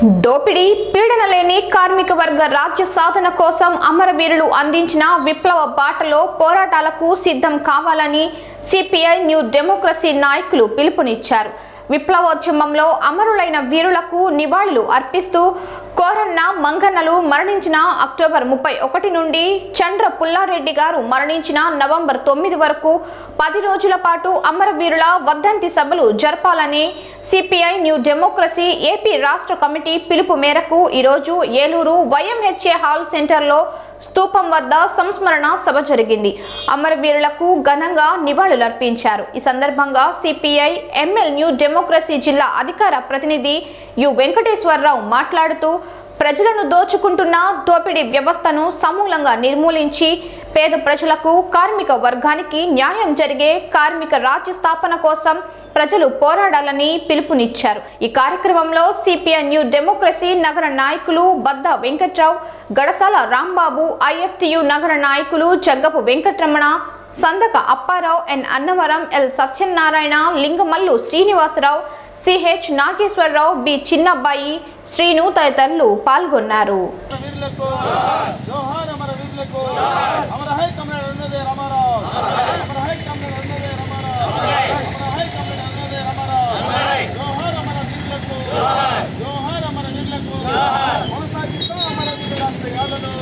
దోపిడీ పీడన లేని కార్మిక వర్గ రాజ్య సాధన కోసం అమరవీరులు అందించిన విప్లవ బాటలో పోరాటాలకు సిద్ధం కావాలని సిపిఐ న్యూ డెమోక్రసీ నాయకులు పిలుపునిచ్చారు విప్లవోద్యమంలో అమరులైన వీరులకు నివాళులు అర్పిస్తూ కోరన్న మంగన్నలు మరణించిన అక్టోబర్ ముప్పై ఒకటి నుండి చంద్ర పుల్లారెడ్డి గారు మరణించిన నవంబర్ తొమ్మిది వరకు పది రోజుల పాటు అమరవీరుల వర్ధంతి సభలు జరపాలని సిపిఐ న్యూ డెమోక్రసీ ఏపీ రాష్ట్ర కమిటీ పిలుపు మేరకు ఈరోజు ఏలూరు వైఎంహెచ్ఏ హాల్ సెంటర్లో స్తూపం వద్ద సంస్మరణ సభ జరిగింది అమరవీరులకు ఘనంగా నివాళులర్పించారు ఈ సందర్భంగా సిపిఐ ఎంఎల్ న్యూ డెమోక్రసీ జిల్లా అధికార ప్రతినిధి యు వెంకటేశ్వరరావు మాట్లాడుతూ ప్రజలను దోచుకుంటున్న దోపిడీ వ్యవస్థను సమూలంగా నిర్మూలించి పేద ప్రజలకు కార్మిక వర్గానికి న్యాయం జరిగే కార్మిక రాజ్య స్థాపన కోసం ప్రజలు పోరాడాలని పిలుపునిచ్చారు ఈ కార్యక్రమంలో సిపిఐ న్యూ డెమోక్రసీ నగర నాయకులు బద్ద వెంకట్రావు గడసాల రాంబాబు ఐఎఫ్టియు నగర నాయకులు Jaggapu Venkataramana Sandaka Apparao N Annavaram L Satyanarayana Lingamallu Srinivasarao CH Nageswararao B Chinnabbayi Srinu తదితరులు పాల్గొన్నారు వీరులకు జోహార్ అమర వీరులకు అమర హై కమ్రేడ్ ఉన్నదే రామారావు అమర హై కమ్రేడ్ ఉన్నదే రామారావు అమర హై కమ్రేడ్ ఉన్నదే రామారావు జోహార్ అమర వీరులకు జోహార్ అమర వీరులకు కొనసాగిస్తూ అమర వీరుల ఆశయాలను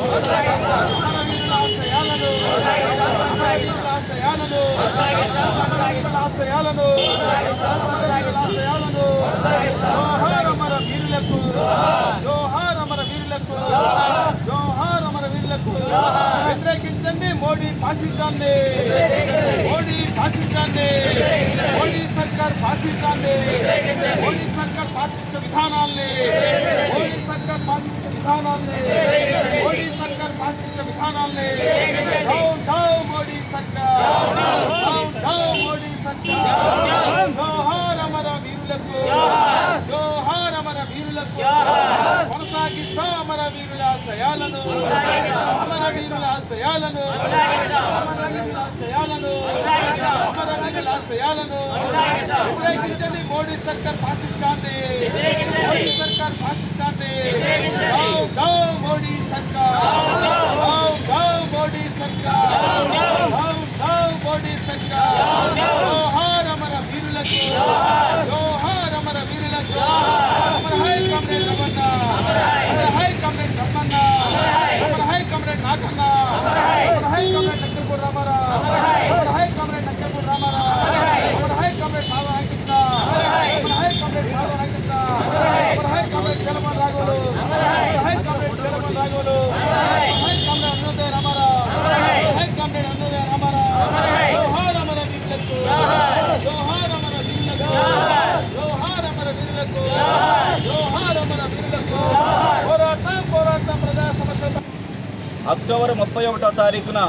అమర వీరుల ఆశయాలను అమర వీరుల ఆశయాలను అమర వీరుల ఆశయాలను అమర వీరుల ఆశయాలను జోహార్ అమర వీరులకు జోహార్ అమర వీరులకు జోహార్ అమర వీరులకు వ్యతిరేకించండి మోడీ ఫాసిజాన్ని మోడీ ఫాసిజాన్ని మోడీ సర్కార్ ఫాసిజాన్ని మోడీ సర్కార్ ఫాసిస్ట్ విధానాల్ని మోడీ సర్కార్ ఫాసిస్ట్ విధానాల్ని మోడీ సర్కార్ ఫాసిస్ట్ విధానాల్ని డౌన్ డౌన్ మోడీ సర్కార్ డౌన్ డౌన్ మోడీ సర్కార్ జోహార్ అమర వీరులకు జోహార్ అమర వీరులకు కొనసాగిస్తా అమర వీరుల ఆశయాలను అమర వీరుల ఆశయాలను అమర వీరుల ఆశయాలను అమర వీరుల ఆశయాలను వ్యతిరేకించండి మోడీ సర్కార్ పాకిస్తాన్ని మోడీ సర్కార్ పాకిస్తాన్ని గౌ గౌ మోడీ సర్కార్ గౌ గౌ మోడీ సర్కార్ గౌ గౌ మోడీ సర్కార్ జోహార్ అమర వీరులకు జోహార్ అమర వీరులకు అమర హై కమ్రేడ్ రమణ అమర హై కమ్రేడ్ రమణ అమర హై కమ్రేడ్ నాగన్న అమర హై కమ్రేడ్ నక్కపూర్ రామారావు అమర హై కమ్రేడ్ నక్కపూర్ రామారావు అమర హై కమ్రేడ్ భావ హరికృష్ణ అమర హై కమ్రేడ్ భావ హరికృష్ణ అమర హై కమ్రేడ్ చలమన్ రాఘవులు అమర హై కమ్రేడ్ చలమన్ రాఘవులు అమర హై కమ్రేడ్ అన్నదే రామారావు అమర హై కమ్రేడ్ అన్నదే రామారావు జోహార్ అమర వీరులకు జోహార్ అమర వీరులకు జోహార్ అమర వీరులకు జోహార్ అమర వీరులకు పోరాటం పోరాటం ప్రజా సమస్యల అక్టోబర్ ముప్పై ఒకటో తారీఖున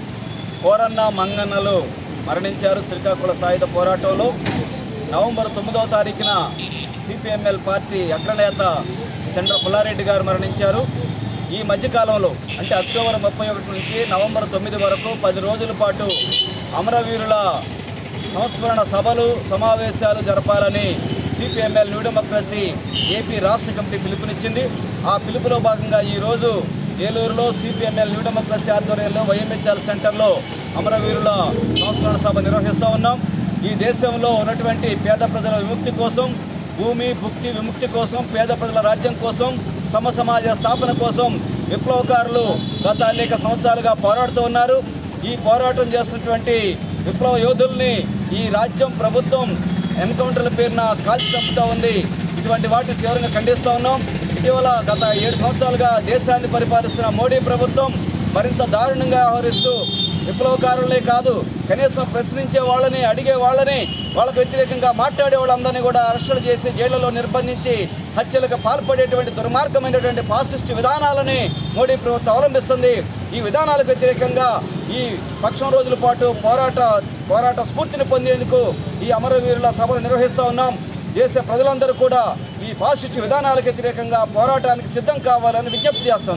కోరన్న మంగన్నలు మరణించారు శ్రీకాకుళ సాయుధ పోరాటంలో నవంబర్ తొమ్మిదవ తారీఖున సిపిఎంఎల్ పార్టీ అగ్రనేత చంద్ర పుల్లారెడ్డి గారు మరణించారు ఈ మధ్యకాలంలో అంటే అక్టోబర్ ముప్పై ఒకటి నుంచి నవంబర్ తొమ్మిది వరకు పది రోజుల పాటు అమరవీరుల సంస్మరణ సభలు సమావేశాలు జరపాలని సిపిఎంఎల్ న్యూ డెమోక్రసీ ఏపీ రాష్ట్ర కమిటీ పిలుపునిచ్చింది ఆ పిలుపులో భాగంగా ఈరోజు ఏలూరులో సిపిఎంఎల్ న్యూ డెమోక్రసీ ఆధ్వర్యంలో వైఎంహెచ్ఆర్ సెంటర్లో అమరవీరుల సంస్మరణ సభ నిర్వహిస్తూ ఉన్నాం ఈ దేశంలో ఉన్నటువంటి పేద ప్రజల విముక్తి కోసం భూమి భుక్తి విముక్తి కోసం పేద ప్రజల రాజ్యం కోసం సమ సమాజ స్థాపన కోసం విప్లవకారులు గత అనేక సంవత్సరాలుగా పోరాడుతూ ఉన్నారు ఈ పోరాటం చేస్తున్నటువంటి విప్లవ యోధుల్ని ఈ రాజ్యం ప్రభుత్వం ఎన్కౌంటర్ల పేరున కాల్చి చంపుతూ ఉంది ఇటువంటి వాటిని తీవ్రంగా ఖండిస్తూ ఉన్నాం ఇటీవల గత ఏడు సంవత్సరాలుగా దేశాన్ని పరిపాలిస్తున్న మోడీ ప్రభుత్వం మరింత దారుణంగా వ్యవహరిస్తూ విప్లవకారులే కాదు కనీసం ప్రశ్నించే వాళ్ళని అడిగే వాళ్ళని వాళ్ళకు వ్యతిరేకంగా మాట్లాడే వాళ్ళందరినీ కూడా అరెస్టులు చేసి జైళ్లలో నిర్బంధించి హత్యలకు పాల్పడేటువంటి దుర్మార్గమైనటువంటి ఫాసిస్ట్ విధానాలని మోడీ ప్రభుత్వం అవలంబిస్తుంది ఈ విధానాలకు వ్యతిరేకంగా ఈ పక్షం రోజుల పాటు పోరాట పోరాట స్ఫూర్తిని పొందేందుకు ఈ అమరవీరుల సభలు నిర్వహిస్తూ ఉన్నాం దేశ ప్రజలందరూ కూడా ఈ ఫాసిస్ట్ విధానాలకు వ్యతిరేకంగా పోరాటానికి సిద్ధం కావాలని విజ్ఞప్తి చేస్తాం